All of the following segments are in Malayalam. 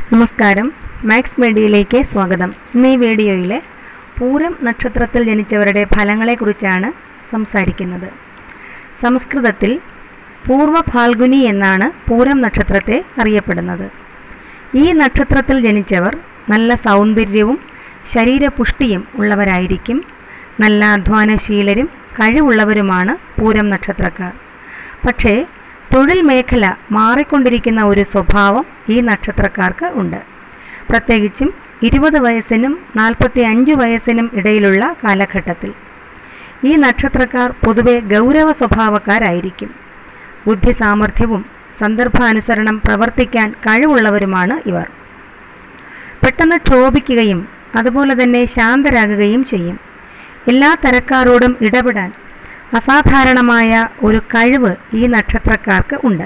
നമസ്കാരം മാക്സ് മീഡിയയിലേക്ക് സ്വാഗതം ഇന്ന് ഈ വീഡിയോയിൽ പൂരം നക്ഷത്രത്തിൽ ജനിച്ചവരുടെ ഫലങ്ങളെക്കുറിച്ചാണ് സംസാരിക്കുന്നത് സംസ്കൃതത്തിൽ പൂർവ ഫാൽഗുനി എന്നാണ് പൂരം നക്ഷത്രത്തെ അറിയപ്പെടുന്നത് ഈ നക്ഷത്രത്തിൽ ജനിച്ചവർ നല്ല സൗന്ദര്യവും ശരീരപുഷ്ടിയും ഉള്ളവരായിരിക്കും നല്ല അധ്വാനശീലരും കഴിവുള്ളവരുമാണ് പൂരം നക്ഷത്രക്കാർ പക്ഷേ തൊഴിൽ മേഖല മാറിക്കൊണ്ടിരിക്കുന്ന ഒരു സ്വഭാവം ഈ നക്ഷത്രക്കാർക്ക് ഉണ്ട് പ്രത്യേകിച്ചും ഇരുപത് വയസ്സിനും നാൽപ്പത്തി അഞ്ച് വയസ്സിനും ഇടയിലുള്ള കാലഘട്ടത്തിൽ ഈ നക്ഷത്രക്കാർ പൊതുവെ ഗൗരവ സ്വഭാവക്കാരായിരിക്കും ബുദ്ധി സാമർഥ്യവും സന്ദർഭാനുസരണം പ്രവർത്തിക്കാൻ കഴിവുള്ളവരുമാണ് ഇവർ പെട്ടെന്ന് ക്ഷോഭിക്കുകയും അതുപോലെ തന്നെ ശാന്തരാകുകയും ചെയ്യും എല്ലാ തരക്കാരോടും ഇടപെടാൻ അസാധാരണമായ ഒരു കഴിവ് ഈ നക്ഷത്രക്കാർക്ക് ഉണ്ട്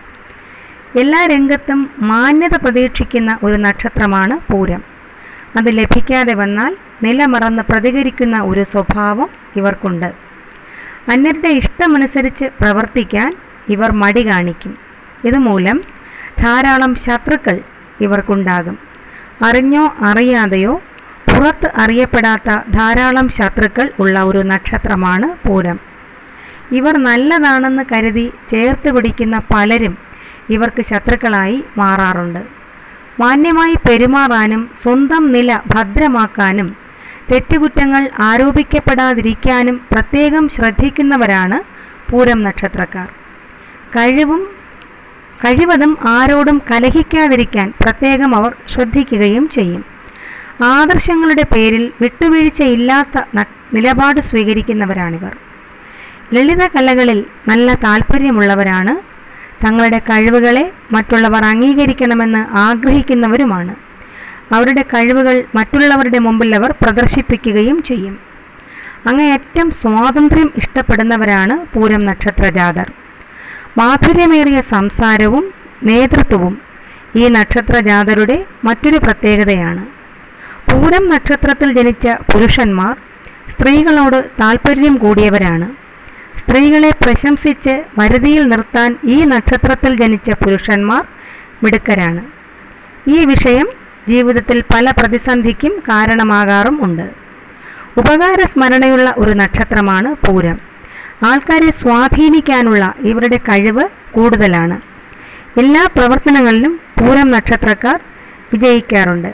എല്ലാ രംഗത്തും മാന്യത പ്രതീക്ഷിക്കുന്ന ഒരു നക്ഷത്രമാണ് പൂരം അത് ലഭിക്കാതെ വന്നാൽ നിലമറന്ന് പ്രതികരിക്കുന്ന ഒരു സ്വഭാവം ഇവർക്കുണ്ട് അന്യരുടെ ഇഷ്ടമനുസരിച്ച് പ്രവർത്തിക്കാൻ ഇവർ മടി കാണിക്കും ഇതുമൂലം ധാരാളം ശത്രുക്കൾ ഇവർക്കുണ്ടാകും അറിഞ്ഞോ അറിയാതെയോ പുറത്ത് അറിയപ്പെടാത്ത ധാരാളം ശത്രുക്കൾ ഉള്ള ഒരു നക്ഷത്രമാണ് പൂരം ഇവർ നല്ലതാണെന്ന് കരുതി ചേർത്ത് പിടിക്കുന്ന പലരും ഇവർക്ക് ശത്രുക്കളായി മാറാറുണ്ട് മാന്യമായി പെരുമാറാനും സ്വന്തം നില ഭദ്രമാക്കാനും തെറ്റുകുറ്റങ്ങൾ ആരോപിക്കപ്പെടാതിരിക്കാനും പ്രത്യേകം ശ്രദ്ധിക്കുന്നവരാണ് പൂരം നക്ഷത്രക്കാർ കഴിവും കഴിവതും ആരോടും കലഹിക്കാതിരിക്കാൻ പ്രത്യേകം അവർ ശ്രദ്ധിക്കുകയും ചെയ്യും ആദർശങ്ങളുടെ പേരിൽ വിട്ടുവീഴ്ചയില്ലാത്ത ന- നിലപാട് സ്വീകരിക്കുന്നവരാണിവർ ലളിത കലകളിൽ നല്ല താല്പര്യമുള്ളവരാണ് തങ്ങളുടെ കഴിവുകളെ മറ്റുള്ളവർ അംഗീകരിക്കണമെന്ന് ആഗ്രഹിക്കുന്നവരുമാണ് അവരുടെ കഴിവുകൾ മറ്റുള്ളവരുടെ മുമ്പിൽ അവർ പ്രദർശിപ്പിക്കുകയും ചെയ്യും അങ്ങേയറ്റം സ്വാതന്ത്ര്യം ഇഷ്ടപ്പെടുന്നവരാണ് പൂരം നക്ഷത്ര ജാതർ മാധുര്യമേറിയ സംസാരവും നേതൃത്വവും ഈ നക്ഷത്ര ജാതരുടെ മറ്റൊരു പ്രത്യേകതയാണ് പൂരം നക്ഷത്രത്തിൽ ജനിച്ച പുരുഷന്മാർ സ്ത്രീകളോട് താല്പര്യം കൂടിയവരാണ് സ്ത്രീകളെ പ്രശംസിച്ച് വരുതിയിൽ നിർത്താൻ ഈ നക്ഷത്രത്തിൽ ജനിച്ച പുരുഷന്മാർ മിടുക്കരാണ് ഈ വിഷയം ജീവിതത്തിൽ പല പ്രതിസന്ധിക്കും കാരണമാകാറും ഉണ്ട് ഉപകാര സ്മരണയുള്ള ഒരു നക്ഷത്രമാണ് പൂരം ആൾക്കാരെ സ്വാധീനിക്കാനുള്ള ഇവരുടെ കഴിവ് കൂടുതലാണ് എല്ലാ പ്രവർത്തനങ്ങളിലും പൂരം നക്ഷത്രക്കാർ വിജയിക്കാറുണ്ട്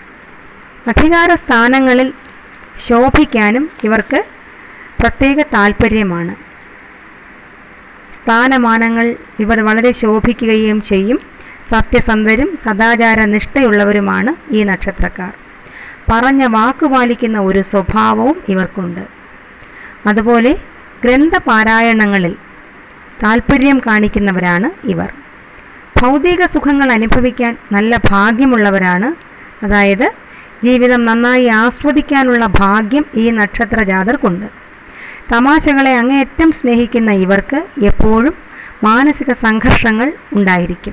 അധികാര സ്ഥാനങ്ങളിൽ ശോഭിക്കാനും ഇവർക്ക് പ്രത്യേക താല്പര്യമാണ് സ്ഥാനമാനങ്ങൾ ഇവർ വളരെ ശോഭിക്കുകയും ചെയ്യും സത്യസന്ധരും സദാചാര നിഷ്ഠയുള്ളവരുമാണ് ഈ നക്ഷത്രക്കാർ പറഞ്ഞ വാക്ക് പാലിക്കുന്ന ഒരു സ്വഭാവവും ഇവർക്കുണ്ട് അതുപോലെ ഗ്രന്ഥപാരായണങ്ങളിൽ താല്പര്യം കാണിക്കുന്നവരാണ് ഇവർ ഭൗതിക സുഖങ്ങൾ അനുഭവിക്കാൻ നല്ല ഭാഗ്യമുള്ളവരാണ് അതായത് ജീവിതം നന്നായി ആസ്വദിക്കാനുള്ള ഭാഗ്യം ഈ നക്ഷത്ര ജാതർക്കുണ്ട് തമാശകളെ അങ്ങേയറ്റം സ്നേഹിക്കുന്ന ഇവർക്ക് എപ്പോഴും മാനസിക സംഘർഷങ്ങൾ ഉണ്ടായിരിക്കും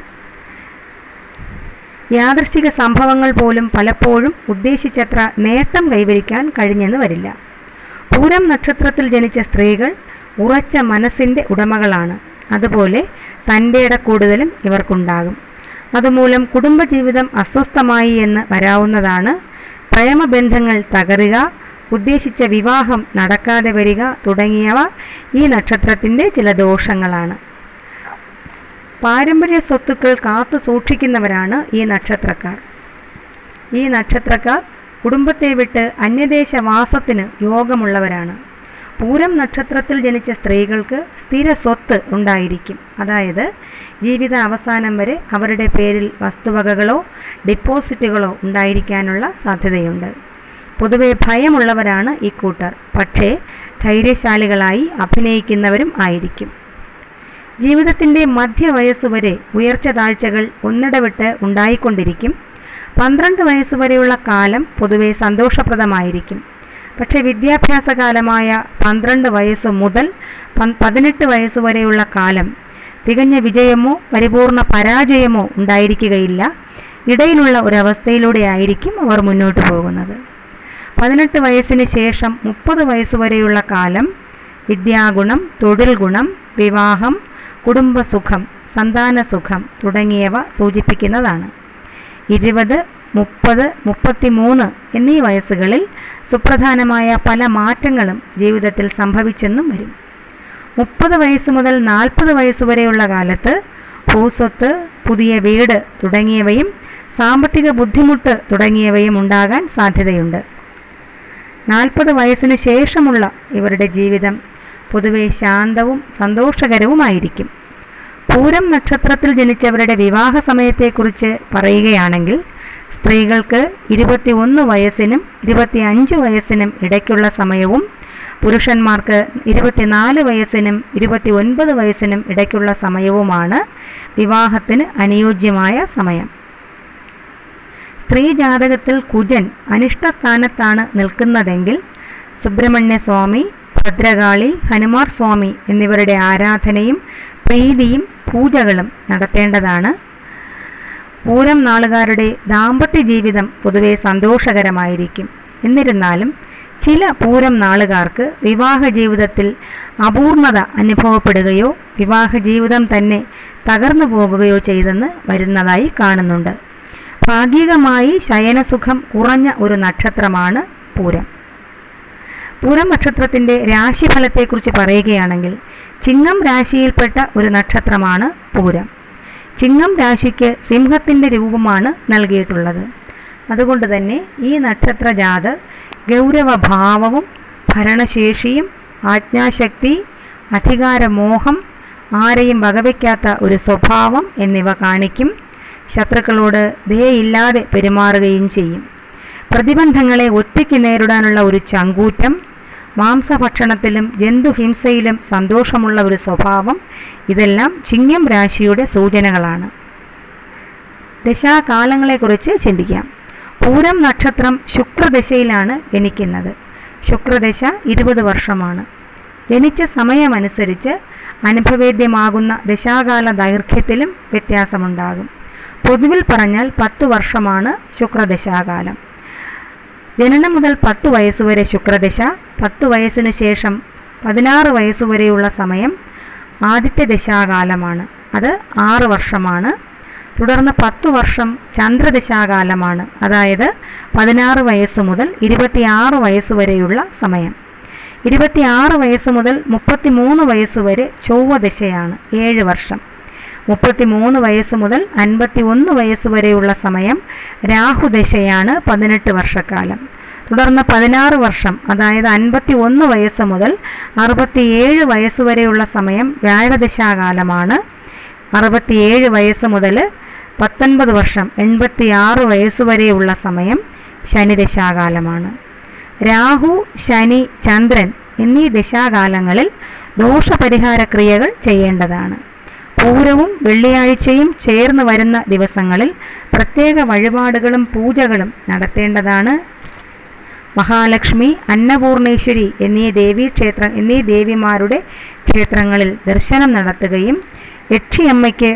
യാദൃശ്ചിക സംഭവങ്ങൾ പോലും പലപ്പോഴും ഉദ്ദേശിച്ചത്ര നേട്ടം കൈവരിക്കാൻ കഴിഞ്ഞെന്ന് വരില്ല പൂരം നക്ഷത്രത്തിൽ ജനിച്ച സ്ത്രീകൾ ഉറച്ച മനസ്സിൻ്റെ ഉടമകളാണ് അതുപോലെ തൻ്റെ ഇട കൂടുതലും ഇവർക്കുണ്ടാകും അതുമൂലം കുടുംബജീവിതം അസ്വസ്ഥമായി എന്ന് വരാവുന്നതാണ് പ്രേമബന്ധങ്ങൾ തകരുക ഉദ്ദേശിച്ച വിവാഹം നടക്കാതെ വരിക തുടങ്ങിയവ ഈ നക്ഷത്രത്തിൻ്റെ ചില ദോഷങ്ങളാണ് പാരമ്പര്യ സ്വത്തുക്കൾ കാത്തു സൂക്ഷിക്കുന്നവരാണ് ഈ നക്ഷത്രക്കാർ ഈ നക്ഷത്രക്കാർ കുടുംബത്തെ വിട്ട് അന്യദേശവാസത്തിന് യോഗമുള്ളവരാണ് പൂരം നക്ഷത്രത്തിൽ ജനിച്ച സ്ത്രീകൾക്ക് സ്ഥിര സ്വത്ത് ഉണ്ടായിരിക്കും അതായത് ജീവിത അവസാനം വരെ അവരുടെ പേരിൽ വസ്തുവകകളോ ഡിപ്പോസിറ്റുകളോ ഉണ്ടായിരിക്കാനുള്ള സാധ്യതയുണ്ട് പൊതുവെ ഭയമുള്ളവരാണ് ഈ കൂട്ടർ പക്ഷേ ധൈര്യശാലികളായി അഭിനയിക്കുന്നവരും ആയിരിക്കും ജീവിതത്തിൻ്റെ മധ്യവയസ്സുവരെ ഉയർച്ച താഴ്ചകൾ ഒന്നിടവിട്ട് ഉണ്ടായിക്കൊണ്ടിരിക്കും പന്ത്രണ്ട് വയസ്സുവരെയുള്ള കാലം പൊതുവെ സന്തോഷപ്രദമായിരിക്കും പക്ഷേ വിദ്യാഭ്യാസ കാലമായ പന്ത്രണ്ട് വയസ്സു മുതൽ പൻ- പതിനെട്ട് വയസ്സുവരെയുള്ള കാലം തികഞ്ഞ വിജയമോ പരിപൂർണ പരാജയമോ ഉണ്ടായിരിക്കുകയില്ല ഇടയിലുള്ള ഒരവസ്ഥയിലൂടെ ആയിരിക്കും അവർ മുന്നോട്ട് പോകുന്നത് പതിനെട്ട് വയസ്സിന് ശേഷം മുപ്പത് വയസ്സുവരെയുള്ള കാലം വിദ്യാഗുണം തൊഴിൽ ഗുണം വിവാഹം കുടുംബസുഖം സന്താനസുഖം തുടങ്ങിയവ സൂചിപ്പിക്കുന്നതാണ് ഇരുപത് മുപ്പത് മുപ്പത്തിമൂന്ന് എന്നീ വയസ്സുകളിൽ സുപ്രധാനമായ പല മാറ്റങ്ങളും ജീവിതത്തിൽ സംഭവിച്ചെന്നും വരും മുപ്പത് വയസ്സ് മുതൽ നാൽപ്പത് വയസ്സുവരെയുള്ള കാലത്ത് ഭൂസ്വത്ത് പുതിയ വീട് തുടങ്ങിയവയും സാമ്പത്തിക ബുദ്ധിമുട്ട് തുടങ്ങിയവയും ഉണ്ടാകാൻ സാധ്യതയുണ്ട് നാൽപ്പത് വയസ്സിന് ശേഷമുള്ള ഇവരുടെ ജീവിതം പൊതുവെ ശാന്തവും സന്തോഷകരവുമായിരിക്കും പൂരം നക്ഷത്രത്തിൽ ജനിച്ചവരുടെ വിവാഹ സമയത്തെക്കുറിച്ച് പറയുകയാണെങ്കിൽ സ്ത്രീകൾക്ക് ഇരുപത്തി ഒന്ന് വയസ്സിനും ഇരുപത്തി അഞ്ച് വയസ്സിനും ഇടയ്ക്കുള്ള സമയവും പുരുഷന്മാർക്ക് ഇരുപത്തിനാല് വയസ്സിനും ഇരുപത്തി ഒൻപത് വയസ്സിനും ഇടയ്ക്കുള്ള സമയവുമാണ് വിവാഹത്തിന് അനുയോജ്യമായ സമയം സ്ത്രീ ജാതകത്തിൽ കുജൻ അനിഷ്ടസ്ഥാനത്താണ് നിൽക്കുന്നതെങ്കിൽ സുബ്രഹ്മണ്യ സ്വാമി ഭദ്രകാളി ഹനുമാർ സ്വാമി എന്നിവരുടെ ആരാധനയും പ്രീതിയും പൂജകളും നടത്തേണ്ടതാണ് പൂരം നാളുകാരുടെ ദാമ്പത്യ ജീവിതം പൊതുവെ സന്തോഷകരമായിരിക്കും എന്നിരുന്നാലും ചില പൂരം നാളുകാർക്ക് വിവാഹ ജീവിതത്തിൽ അപൂർണത അനുഭവപ്പെടുകയോ വിവാഹ ജീവിതം തന്നെ തകർന്നു പോകുകയോ ചെയ്തെന്ന് വരുന്നതായി കാണുന്നുണ്ട് ഭാഗികമായി ശയനസുഖം കുറഞ്ഞ ഒരു നക്ഷത്രമാണ് പൂരം പൂരം നക്ഷത്രത്തിൻ്റെ രാശിഫലത്തെക്കുറിച്ച് പറയുകയാണെങ്കിൽ ചിങ്ങം രാശിയിൽപ്പെട്ട ഒരു നക്ഷത്രമാണ് പൂരം ചിങ്ങം രാശിക്ക് സിംഹത്തിൻ്റെ രൂപമാണ് നൽകിയിട്ടുള്ളത് അതുകൊണ്ട് തന്നെ ഈ നക്ഷത്ര ജാതർ ഗൗരവഭാവവും ഭരണശേഷിയും ആജ്ഞാശക്തി അധികാരമോഹം ആരെയും വകവയ്ക്കാത്ത ഒരു സ്വഭാവം എന്നിവ കാണിക്കും ശത്രുക്കളോട് ദയയില്ലാതെ പെരുമാറുകയും ചെയ്യും പ്രതിബന്ധങ്ങളെ ഒറ്റയ്ക്ക് നേരിടാനുള്ള ഒരു ചങ്കൂറ്റം മാംസഭക്ഷണത്തിലും ജന്തുഹിംസയിലും സന്തോഷമുള്ള ഒരു സ്വഭാവം ഇതെല്ലാം ചിങ്ങം രാശിയുടെ സൂചനകളാണ് ദശാകാലങ്ങളെക്കുറിച്ച് ചിന്തിക്കാം പൂരം നക്ഷത്രം ശുക്രദശയിലാണ് ജനിക്കുന്നത് ശുക്രദശ ഇരുപത് വർഷമാണ് ജനിച്ച സമയമനുസരിച്ച് അനുഭവേദ്യമാകുന്ന ദശാകാല ദൈർഘ്യത്തിലും വ്യത്യാസമുണ്ടാകും പൊതുവിൽ പറഞ്ഞാൽ പത്തു വർഷമാണ് ശുക്രദശാകാലം ജനനം മുതൽ പത്ത് വയസ്സുവരെ ശുക്രദശ പത്ത് വയസ്സിനു ശേഷം പതിനാറ് വയസ്സുവരെയുള്ള സമയം ആദിത്യ ദശാകാലമാണ് അത് ആറ് വർഷമാണ് തുടർന്ന് പത്തു വർഷം ചന്ദ്രദശാകാലമാണ് അതായത് പതിനാറ് വയസ്സു മുതൽ ഇരുപത്തിയാറ് വയസ്സുവരെയുള്ള സമയം ഇരുപത്തിയാറ് വയസ്സ് മുതൽ മുപ്പത്തിമൂന്ന് വയസ്സുവരെ ചൊവ്വദശയാണ് ഏഴ് വർഷം മുപ്പത്തിമൂന്ന് വയസ്സ് മുതൽ അൻപത്തി ഒന്ന് വയസ്സുവരെയുള്ള സമയം രാഹുദശയാണ് പതിനെട്ട് വർഷക്കാലം തുടർന്ന് പതിനാറ് വർഷം അതായത് അൻപത്തി ഒന്ന് വയസ്സ് മുതൽ അറുപത്തിയേഴ് വയസ്സുവരെയുള്ള സമയം വ്യാഴദശാകാലമാണ് അറുപത്തിയേഴ് വയസ്സ് മുതൽ പത്തൊൻപത് വർഷം എൺപത്തിയാറ് വയസ്സുവരെയുള്ള സമയം ശനിദശാകാലമാണ് രാഹു ശനി ചന്ദ്രൻ എന്നീ ദശാകാലങ്ങളിൽ ദോഷപരിഹാര ക്രിയകൾ ചെയ്യേണ്ടതാണ് പൂരവും വെള്ളിയാഴ്ചയും ചേർന്ന് വരുന്ന ദിവസങ്ങളിൽ പ്രത്യേക വഴിപാടുകളും പൂജകളും നടത്തേണ്ടതാണ് മഹാലക്ഷ്മി അന്നപൂർണേശ്വരി എന്നീ ദേവീക്ഷേത്ര എന്നീ ദേവിമാരുടെ ക്ഷേത്രങ്ങളിൽ ദർശനം നടത്തുകയും യക്ഷിയമ്മയ്ക്ക്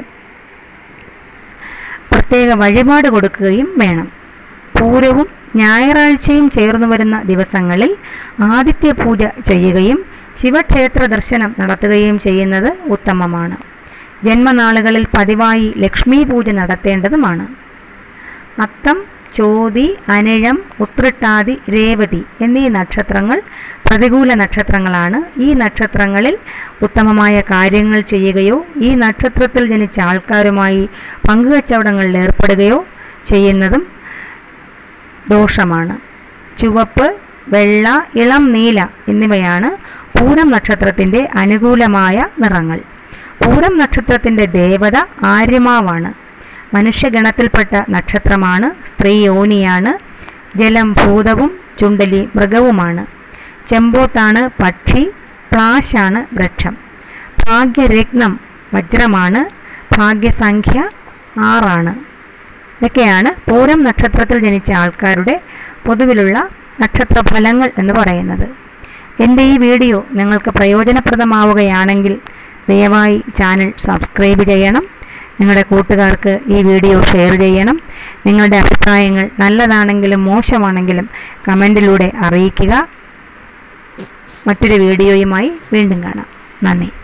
പ്രത്യേക വഴിപാട് കൊടുക്കുകയും വേണം പൂരവും ഞായറാഴ്ചയും ചേർന്നു വരുന്ന ദിവസങ്ങളിൽ ആദിത്യ പൂജ ചെയ്യുകയും ശിവക്ഷേത്ര ദർശനം നടത്തുകയും ചെയ്യുന്നത് ഉത്തമമാണ് ജന്മനാളുകളിൽ പതിവായി ലക്ഷ്മി പൂജ നടത്തേണ്ടതുമാണ് അത്തം ചോതി അനിഴം ഉത്രട്ടാതി രേവതി എന്നീ നക്ഷത്രങ്ങൾ പ്രതികൂല നക്ഷത്രങ്ങളാണ് ഈ നക്ഷത്രങ്ങളിൽ ഉത്തമമായ കാര്യങ്ങൾ ചെയ്യുകയോ ഈ നക്ഷത്രത്തിൽ ജനിച്ച ആൾക്കാരുമായി പങ്കുകച്ചവടങ്ങളിൽ ഏർപ്പെടുകയോ ചെയ്യുന്നതും ദോഷമാണ് ചുവപ്പ് വെള്ള ഇളം നീല എന്നിവയാണ് പൂരം നക്ഷത്രത്തിൻ്റെ അനുകൂലമായ നിറങ്ങൾ പൂരം നക്ഷത്രത്തിൻ്റെ ദേവത ആര്യമാവാണ് മനുഷ്യഗണത്തിൽപ്പെട്ട നക്ഷത്രമാണ് സ്ത്രീ യോനിയാണ് ജലം ഭൂതവും ചുണ്ടലി മൃഗവുമാണ് ചെമ്പോത്താണ് പക്ഷി പ്ലാശാണ് വൃക്ഷം ഭാഗ്യരത്നം വജ്രമാണ് ഭാഗ്യസംഖ്യ ആറാണ് ഇതൊക്കെയാണ് പൂരം നക്ഷത്രത്തിൽ ജനിച്ച ആൾക്കാരുടെ പൊതുവിലുള്ള നക്ഷത്രഫലങ്ങൾ എന്ന് പറയുന്നത് എൻ്റെ ഈ വീഡിയോ നിങ്ങൾക്ക് പ്രയോജനപ്രദമാവുകയാണെങ്കിൽ ദയവായി ചാനൽ സബ്സ്ക്രൈബ് ചെയ്യണം നിങ്ങളുടെ കൂട്ടുകാർക്ക് ഈ വീഡിയോ ഷെയർ ചെയ്യണം നിങ്ങളുടെ അഭിപ്രായങ്ങൾ നല്ലതാണെങ്കിലും മോശമാണെങ്കിലും കമൻറ്റിലൂടെ അറിയിക്കുക മറ്റൊരു വീഡിയോയുമായി വീണ്ടും കാണാം നന്ദി